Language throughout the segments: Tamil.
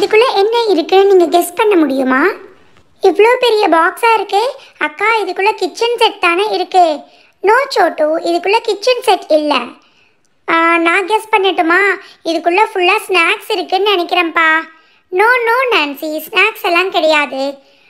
இதுக்குள்ள என்ன இருக்குன்னு நீங்க கெஸ் பண்ண முடியுமா இவ்வளோ பெரிய பாக்ஸா இருக்கு அக்கா இதுக்குள்ள கிச்சன் செட் தானே இருக்கு நோ சோட்டு இதுக்குள்ள கிச்சன் செட் இல்லை நான் கெஸ் பண்ணட்டுமா இதுக்குள்ள ஃபுல்லா ஸ்நாக்ஸ் இருக்குன்னு நினைக்கிறேன்ப்பா நோ நோ நான்சி ஸ்நாக்ஸ் எல்லாம் கிடையாது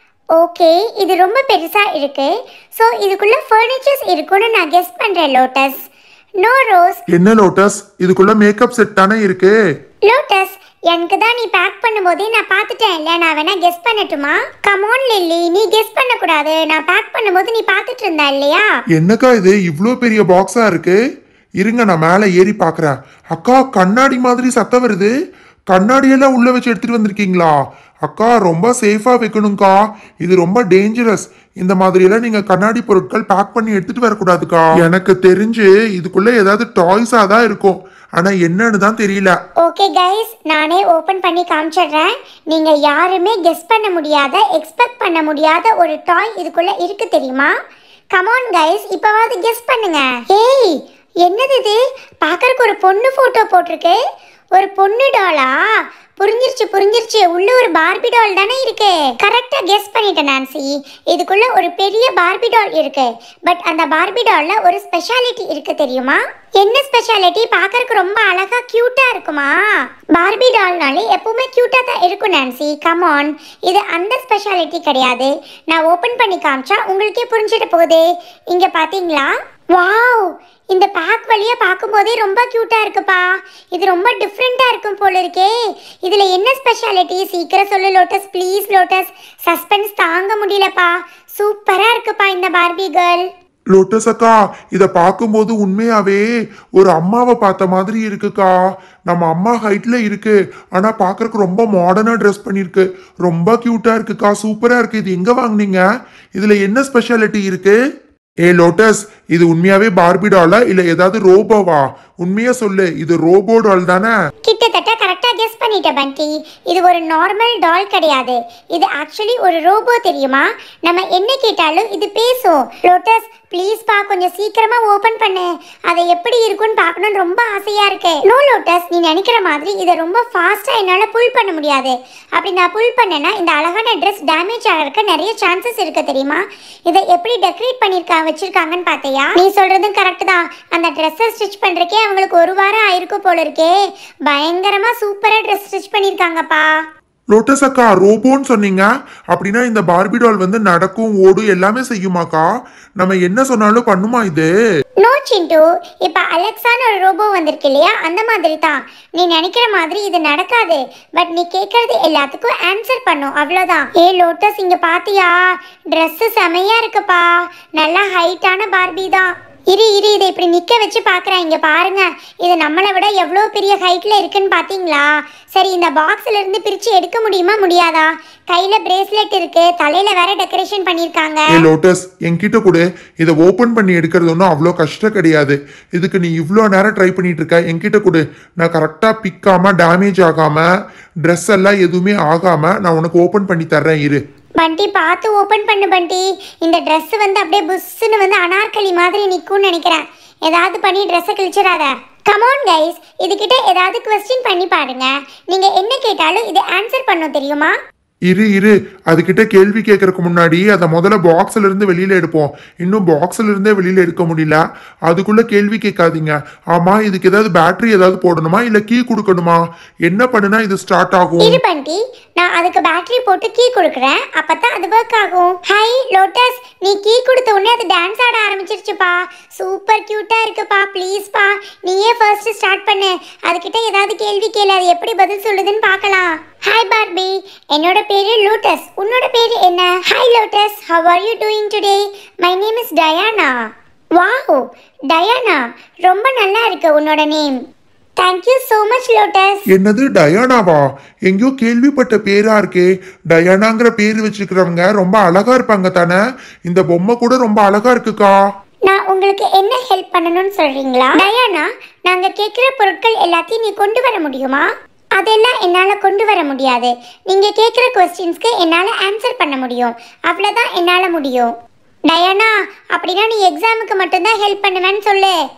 ஓகே இது ரொம்ப பெருசா இருக்கு ஸோ இதுக்குள்ள ஃபர்னிச்சர்ஸ் இருக்குன்னு நான் கெஸ் பண்றேன் லோட்டஸ் நோ ரோஸ் என்ன லோட்டஸ் இதுக்குள்ள மேக்கப் செட் தானே இருக்கு லோட்டஸ் எனக்கு தான் நீ பேக் பண்ணும்போதே நான் பார்த்துட்டேன் இல்ல நான் வேணா கெஸ் பண்ணட்டுமா கமோன் லில்லி நீ கெஸ் பண்ணக்கூடாது நான் பேக் பண்ணும்போது நீ பார்த்துட்டு இருந்தா இல்லையா என்னக்கா இது இவ்வளோ பெரிய பாக்ஸா இருக்கு இருங்க நான் மேலே ஏறி பார்க்குறேன் அக்கா கண்ணாடி மாதிரி சத்தம் வருது கண்ணாடியெல்லாம் உள்ள வச்சு எடுத்துட்டு வந்திருக்கீங்களா அக்கா ரொம்ப சேஃபா வைக்கணும்க்கா இது ரொம்ப டேஞ்சரஸ் இந்த மாதிரியெல்லாம் நீங்க கண்ணாடி பொருட்கள் பேக் பண்ணி எடுத்துட்டு வரக்கூடாதுக்கா எனக்கு தெரிஞ்சு இதுக்குள்ள ஏதாவது டாய்ஸா தான் இருக்கும் ஆனா என்னன்னு தான் தெரியல ஓகே கைஸ் நானே ஓபன் பண்ணி காமிச்சிடுறேன் நீங்க யாருமே கெஸ் பண்ண முடியாத எக்ஸ்பெக்ட் பண்ண முடியாத ஒரு டாய் இதுக்குள்ள இருக்கு தெரியுமா கமான் கைஸ் இப்பவாவது கெஸ் பண்ணுங்க ஏய் என்னது இது பார்க்கறக்கு ஒரு பொண்ணு போட்டோ போட்டிருக்கு ஒரு பொண்ணு டாலா புரிஞ்சிருச்சு புரிஞ்சிருச்சு உள்ள ஒரு பார்பி டால் தானே இருக்கு கரெக்டா கெஸ் பண்ணிட்டேன் நான்சி இதுக்குள்ள ஒரு பெரிய பார்பி டால் இருக்கு பட் அந்த பார்பி டால்ல ஒரு ஸ்பெஷாலிட்டி இருக்கு தெரியுமா என்ன ஸ்பெஷாலிட்டி பார்க்கறதுக்கு ரொம்ப அழகா கியூட்டா இருக்குமா பார்பி டால்னாலே எப்பவுமே கியூட்டா தான் இருக்கும் நான்சி கமான் இது அந்த ஸ்பெஷாலிட்டி கிடையாது நான் ஓபன் பண்ணி காமிச்சா உங்களுக்கே புரிஞ்சிட்டு போகுது இங்க பாத்தீங்களா வாவ் இந்த பேக் வழியா பார்க்கும்போதே ரொம்ப கியூட்டா இருக்குப்பா இது ரொம்ப டிஃப்ரெண்டா இருக்கும் போல இருக்கே இதுல என்ன ஸ்பெஷாலிட்டி சீக்கிரம் சொல்லு லோட்டஸ் ப்ளீஸ் லோட்டஸ் சஸ்பென்ஸ் தாங்க முடியலப்பா சூப்பரா இருக்குப்பா இந்த பார்பி கேர்ள் லோட்டஸ் அக்கா இத பார்க்கும்போது உண்மையாவே ஒரு அம்மாவை பார்த்த மாதிரி இருக்குக்கா நம்ம அம்மா ஹைட்ல இருக்கு ஆனா பார்க்கறதுக்கு ரொம்ப மாடர்னா ட்ரெஸ் பண்ணிருக்கு ரொம்ப கியூட்டா இருக்குக்கா சூப்பரா இருக்கு இது எங்க வாங்குனீங்க இதுல என்ன ஸ்பெஷாலிட்டி இருக்கு ஏ லோட்டஸ் இது உண்மையாவே பார்பி டாலா இல்ல ஏதாவது ரோபோவா உண்மையா சொல்லு இது ரோபோ டால் தானே கிட்டத்தட்ட கரெக்டா கெஸ் பண்ணிட்ட பண்டி இது ஒரு நார்மல் டால் கிடையாது இது ஆக்சுவலி ஒரு ரோபோ தெரியுமா நம்ம என்ன கேட்டாலும் இது பேசும் லோட்டஸ் ப்ளீஸ் பா கொஞ்சம் சீக்கிரமா ஓபன் பண்ணு அதை எப்படி இருக்கும்னு பார்க்கணும்னு ரொம்ப ஆசையா இருக்கு நோ லோட்டஸ் நீ நினைக்கிற மாதிரி இதை ரொம்ப ஃபாஸ்டா என்னால புல் பண்ண முடியாது அப்படி நான் புல் பண்ணேன்னா இந்த அழகான ட்ரெஸ் டேமேஜ் ஆகிறதுக்கு நிறைய சான்சஸ் இருக்கு தெரியுமா இதை எப்படி டெக்கரேட் பண்ணிருக்கா வச்சிருக்காங்கன்னு பார்த்தியா நீ சொல்றதும் கரெக்ட் தான் அந்த ட்ரெஸ்ஸை ஸ்டிச் பண்றதுக்கே அவங்களுக்கு ஒரு வாரம் ஆயிருக்கும் போல இருக்கே பயங்கரமா சூப்பரா ட்ரெஸ் ஸ்டிச் பண்ணிருக்காங்கப்பா லோட்டஸ் அக்கா ரோபோன்னு சொன்னீங்க அப்படின்னா இந்த பார்பி டால் வந்து நடக்கும் ஓடும் எல்லாமே செய்யுமாக்கா நம்ம என்ன சொன்னாலும் பண்ணுமா இது நோ சிண்டு இப்ப அலெக்சான்னு ஒரு ரோபோ வந்திருக்கு இல்லையா அந்த மாதிரி தான் நீ நினைக்கிற மாதிரி இது நடக்காது பட் நீ கேட்கறது எல்லாத்துக்கும் ஆன்சர் பண்ணும் அவ்வளவுதான் ஏ லோட்டஸ் இங்க பாத்தியா Dress செமையா இருக்குப்பா நல்லா ஹைட்டான பார்பி தான் இரு இரு இதை இப்படி நிக்க வச்சு பார்க்கறேன் இங்க பாருங்க இது நம்மளை விட எவ்வளோ பெரிய ஹைட்ல இருக்குன்னு பாத்தீங்களா சரி இந்த பாக்ஸ்ல இருந்து பிரிச்சு எடுக்க முடியுமா முடியாதா கையில பிரேஸ்லெட் இருக்கு தலையில வேற டெக்கரேஷன் பண்ணிருக்காங்க ஏ லோட்டஸ் என்கிட்ட கூட இதை ஓபன் பண்ணி எடுக்கிறது ஒன்றும் அவ்வளோ கஷ்டம் கிடையாது இதுக்கு நீ இவ்வளோ நேரம் ட்ரை பண்ணிட்டு இருக்க என்கிட்ட கொடு நான் கரெக்டாக பிக்காம டேமேஜ் ஆகாம ட்ரெஸ் எல்லாம் எதுவுமே ஆகாம நான் உனக்கு ஓபன் பண்ணி தர்றேன் இரு பண்டி பார்த்து ஓபன் பண்ணு பண்டி இந்த Dress வந்து அப்படியே புஷ்ஷுன்னு வந்து அனார்கலி மாதிரி நிக்கும்னு நினைக்கிறேன் ஏதாவது பண்ணி ட்ரெஸ்ஸை கிழிச்சிடாத கமான் கைஸ் இதுகிட்ட ஏதாவது கொஸ்டின் பண்ணி பாருங்க நீங்க என்ன கேட்டாலும் இது ஆன்சர் பண்ணும் தெரியுமா இரு இரு அதுகிட்ட கேள்வி கேட்கறதுக்கு முன்னாடி அதை முதல்ல பாக்ஸ்ல இருந்து வெளியில எடுப்போம் இன்னும் பாக்ஸ்ல இருந்தே வெளியில எடுக்க முடியல அதுக்குள்ள கேள்வி கேட்காதீங்க ஆமா இதுக்கு ஏதாவது பேட்டரி ஏதாவது போடணுமா இல்ல கீ கொடுக்கணுமா என்ன பண்ணுனா இது ஸ்டார்ட் ஆகும் இரு பண்டி நான் அதுக்கு பேட்டரி போட்டு கீ கொடுக்குறேன் அப்பதான் அது ஒர்க் ஆகும் ஹை லோட்டஸ் நீ கீ கொடுத்த உடனே அது டான்ஸ் ஆட ஆரம்பிச்சிருச்சுப்பா சூப்பர் கியூட்டா இருக்குப்பா ப்ளீஸ்ப்பா நீயே ஃபர்ஸ்ட் ஸ்டார்ட் பண்ணு அதுகிட்ட ஏதாவது கேள்வி கேளு அது எப்படி பதில் சொல்லுதுன்னு பார்க்கலாம் ஹாய் பார்பி என்னோட பேரு லோட்டஸ் உன்னோட பேரு என்ன hi Lotus how are you doing today my name is Diana wow Diana ரொம்ப நல்லா இருக்கு உன்னோட name thank you so much Lotus என்னது டயானாவா எங்கேயோ கேள்விப்பட்ட பேரா இருக்கே டயானாங்கிற பேர் வச்சிருக்கிறவங்க ரொம்ப அழகா இருப்பாங்க தானே இந்த பொம்மை கூட ரொம்ப அழகா இருக்குக்கா நான் உங்களுக்கு என்ன ஹெல்ப் பண்ணணும்னு சொல்றீங்களா டயானா நாங்க கேட்குற பொருட்கள் எல்லாத்தையும் நீ கொண்டு வர முடியுமா அதெல்லாம் என்னால் கொண்டு வர முடியாது நீங்கள் கேட்குற கொஸ்டின்ஸ்க்கு என்னால் ஆன்சர் பண்ண முடியும் அவ்வளோதான் என்னால் முடியும் டயானா அப்படின்னா நீ எக்ஸாமுக்கு மட்டும்தான் ஹெல்ப் பண்ணுவேன்னு சொல்லு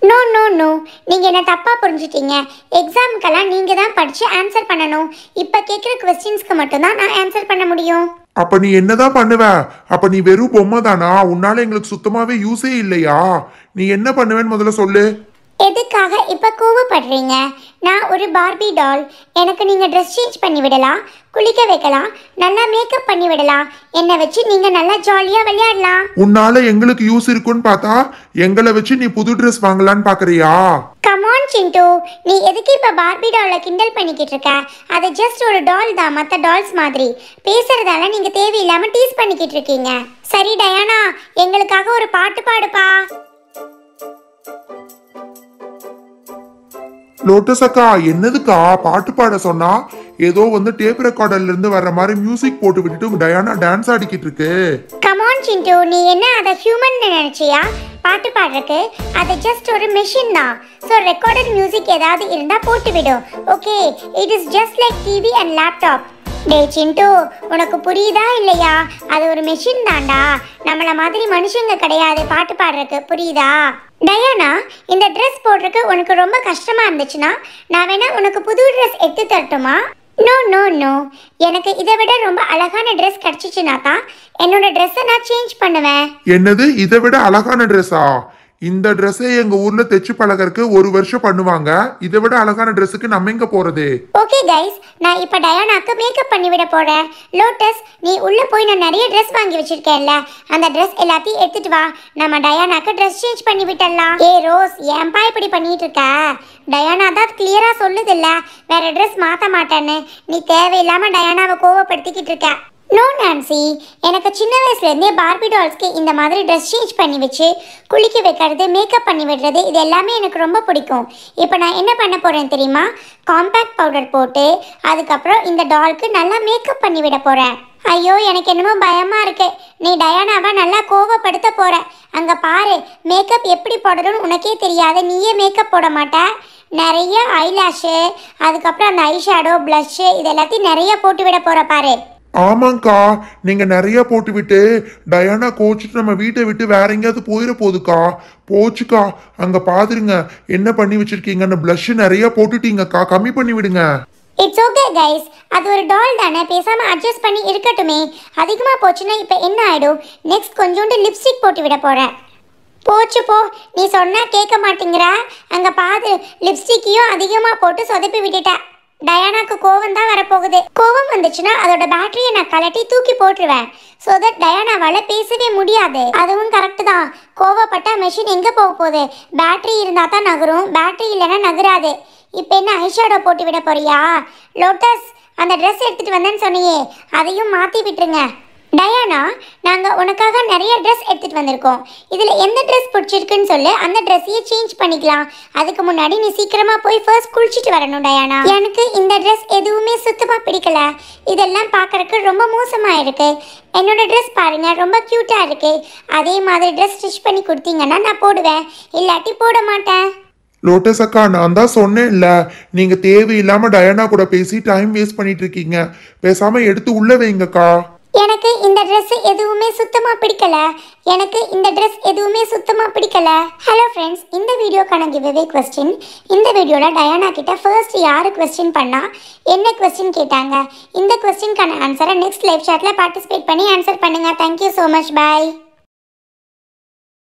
நோ நோ நோ நீங்கள் என்ன தப்பாக புரிஞ்சிட்டீங்க எக்ஸாமுக்கெல்லாம் நீங்கள் தான் படித்து ஆன்சர் பண்ணணும் இப்போ கேட்குற கொஸ்டின்ஸ்க்கு மட்டும்தான் நான் ஆன்சர் பண்ண முடியும் அப்ப நீ என்னதான் பண்ணுவ அப்ப நீ வெறும் பொம்மை தானா உன்னால எங்களுக்கு சுத்தமாவே யூஸே இல்லையா நீ என்ன பண்ணுவேன்னு முதல்ல சொல்லு எதுக்காக இப்போ கோவப்படுறீங்க நான் ஒரு பார்பி டால் எனக்கு நீங்கள் ட்ரெஸ் சேஞ்ச் பண்ணி விடலாம் குளிக்க வைக்கலாம் நல்லா மேக்கப் பண்ணி விடலாம் என்னை வச்சு நீங்கள் நல்லா ஜாலியாக விளையாடலாம் உன்னால எங்களுக்கு யூஸ் இருக்குன்னு பார்த்தா எங்களை வச்சு நீ புது ட்ரெஸ் வாங்கலான்னு பாக்குறியா கமான் சிண்டு நீ எதுக்கு இப்போ பார்பி டாலை கிண்டல் பண்ணிக்கிட்டு இருக்க அது ஜஸ்ட் ஒரு டால் தான் மற்ற டால்ஸ் மாதிரி பேசுறதால நீங்கள் தேவையில்லாமல் டீஸ் பண்ணிக்கிட்டு இருக்கீங்க சரி டயானா எங்களுக்காக ஒரு பாட்டு பாடுப்பா லோட்டஸ் அக்கா என்னதுக்கா பாட்டு பாட சொன்னா ஏதோ வந்து டேப் ரெக்கார்டர்ல இருந்து வர்ற மாதிரி மியூசிக் போட்டு விட்டுட்டு டயானா டான்ஸ் ஆடிக்கிட்டு இருக்கு கமான் சிண்டு நீ என்ன அதை ஹியூமன் நினைச்சியா பாட்டு பாடுறதுக்கு அது ஜஸ்ட் ஒரு மெஷின் தான் ஸோ ரெக்கார்டட் மியூசிக் ஏதாவது இருந்தால் போட்டு விடும் okay it is just like TV and laptop டே சிண்டு உனக்கு புரியுதா இல்லையா அது ஒரு மெஷின் தான்டா நம்மள மாதிரி மனுஷங்க கிடையாது பாட்டு பாடுறதுக்கு புரியுதா டயானா இந்த ட்ரெஸ் போடுறதுக்கு உனக்கு ரொம்ப கஷ்டமா இருந்துச்சுன்னா நான் வேணா உனக்கு புது ட்ரெஸ் எடுத்து தரட்டுமா நோ நோ நோ எனக்கு இதை விட ரொம்ப அழகான ட்ரெஸ் கிடச்சிச்சுனா தான் என்னோட ட்ரெஸ்ஸை நான் சேஞ்ச் பண்ணுவேன் என்னது இதை விட அழகான ட்ரெஸ்ஸா இந்த ட்ரெஸ்ஸை எங்க ஊர்ல தைச்சு பழகறதுக்கு ஒரு வருஷம் பண்ணுவாங்க இதை விட அழகான ட்ரெஸ்ஸுக்கு நம்ம எங்க போறது ஓகே கைஸ் நான் இப்போ டயானாக்கு மேக்கப் பண்ணி விட போறேன் லோட்டஸ் நீ உள்ள போய் நான் நிறைய ட்ரெஸ் வாங்கி வச்சிருக்கேன்ல அந்த ட்ரெஸ் எல்லாத்தையும் எடுத்துட்டு வா நம்ம டயானாக்கு ட்ரெஸ் சேஞ்ச் பண்ணி விட்டுடலாம் ஏ ரோஸ் ஏன்பா இப்படி பண்ணிட்டு இருக்க டயானா தான் கிளியரா சொல்லுதில்ல வேற ட்ரெஸ் மாத்த மாட்டேன்னு நீ தேவையில்லாம டயானாவை கோவப்படுத்திக்கிட்டு இருக்க நோ நான்சி எனக்கு சின்ன வயசுலேருந்தே பார்பி டால்ஸ்க்கு இந்த மாதிரி ட்ரெஸ் சேஞ்ச் பண்ணி வச்சு குளிக்க வைக்கிறது மேக்கப் பண்ணி விடுறது இது எல்லாமே எனக்கு ரொம்ப பிடிக்கும் இப்போ நான் என்ன பண்ண போகிறேன் தெரியுமா காம்பேக்ட் பவுடர் போட்டு அதுக்கப்புறம் இந்த டால்க்கு நல்லா மேக்கப் பண்ணி விட போகிறேன் ஐயோ எனக்கு என்னமோ பயமாக இருக்கு நீ டயானாவை நல்லா கோவப்படுத்த போற அங்கே பாரு மேக்கப் எப்படி போடணும்னு உனக்கே தெரியாது நீயே மேக்கப் போட மாட்ட நிறைய ஐலாஷு அதுக்கப்புறம் அந்த ஐ ஷேடோ ப்ளஷ்ஷு இது எல்லாத்தையும் நிறைய போட்டு விட போகிற பாரு ஆமாங்க்கா நீங்க நிறைய போட்டு விட்டு டயானா கோச்சிட்டு நம்ம வீட்டை விட்டு வேற எங்கேயாவது போயிட போகுதுக்கா போச்சுக்கா அங்க பாத்துருங்க என்ன பண்ணி வச்சிருக்கீங்கன்னு blush நிறைய போட்டுட்டீங்கக்கா கம்மி பண்ணி விடுங்க இட்ஸ் ஓகே கைஸ் அது ஒரு டால் தானே பேசாம அட்ஜஸ்ட் பண்ணி இருக்கட்டுமே அதிகமாக போச்சுன்னா இப்போ என்ன ஆயிடும் நெக்ஸ்ட் கொஞ்சோண்டு லிப்ஸ்டிக் போட்டு விட போறேன் போச்சு போ நீ சொன்னா கேட்க மாட்டேங்கிற அங்க பாரு லிப்ஸ்டிக்கையும் அதிகமாக போட்டு சொதப்பி விட்டுட்ட டயானாக்கு கோவம் தான் வரப்போகுது கோவம் வந்துச்சுன்னா அதோட பேட்டரியை நான் கலட்டி தூக்கி போட்டுருவேன் ஸோ தட் டயானாவால் பேசவே முடியாது அதுவும் கரெக்டு தான் கோவப்பட்டா மெஷின் எங்கே போக போகுது பேட்டரி இருந்தால் தான் நகரும் பேட்டரி இல்லைன்னா நகராது இப்போ என்ன ஐஷேடோ போட்டு விட போறியா லோட்டஸ் அந்த ட்ரெஸ் எடுத்துட்டு வந்தேன்னு சொன்னியே அதையும் மாற்றி விட்டுருங்க டயானா நாங்கள் உனக்காக நிறைய ட்ரெஸ் எடுத்துட்டு வந்திருக்கோம் இதில் எந்த ட்ரெஸ் பிடிச்சிருக்குன்னு சொல்லு அந்த ட்ரெஸ்ஸையே சேஞ்ச் பண்ணிக்கலாம் அதுக்கு முன்னாடி நீ சீக்கிரமா போய் ஃபர்ஸ்ட் குளிச்சுட்டு வரணும் டயானா எனக்கு இந்த ட்ரெஸ் எதுவுமே சுத்தமாக பிடிக்கல இதெல்லாம் பார்க்கறதுக்கு ரொம்ப மோசமாக இருக்கு என்னோட ட்ரெஸ் பாருங்க ரொம்ப க்யூட்டாக இருக்கு அதே மாதிரி ட்ரெஸ் ஸ்டிச் பண்ணி கொடுத்தீங்கன்னா நான் போடுவேன் இல்லாட்டி போட மாட்டேன் லோட்டஸ் அக்கா நான் தான் சொன்னேன்ல நீங்க தேவையில்லாம டயானா கூட பேசி டைம் வேஸ்ட் பண்ணிட்டு இருக்கீங்க பேசாம எடுத்து உள்ள வைங்கக்கா எனக்கு இந்த Dress எதுவுமே சுத்தமாக பிடிக்கல எனக்கு இந்த Dress எதுவுமே சுத்தமாக பிடிக்கல ஹலோ ஃப்ரெண்ட்ஸ் இந்த வீடியோக்கான கிவ்அவே கொஸ்டின் இந்த வீடியோவில் டயானா கிட்ட ஃபர்ஸ்ட் யார் கொஸ்டின் பண்ணா என்ன கொஸ்டின் கேட்டாங்க இந்த கொஸ்டின்கான ஆன்சரை நெக்ஸ்ட் லைவ் சாட்டில் பார்ட்டிசிபேட் பண்ணி ஆன்சர் பண்ணுங்கள் தேங்க்யூ ஸோ மச் பாய்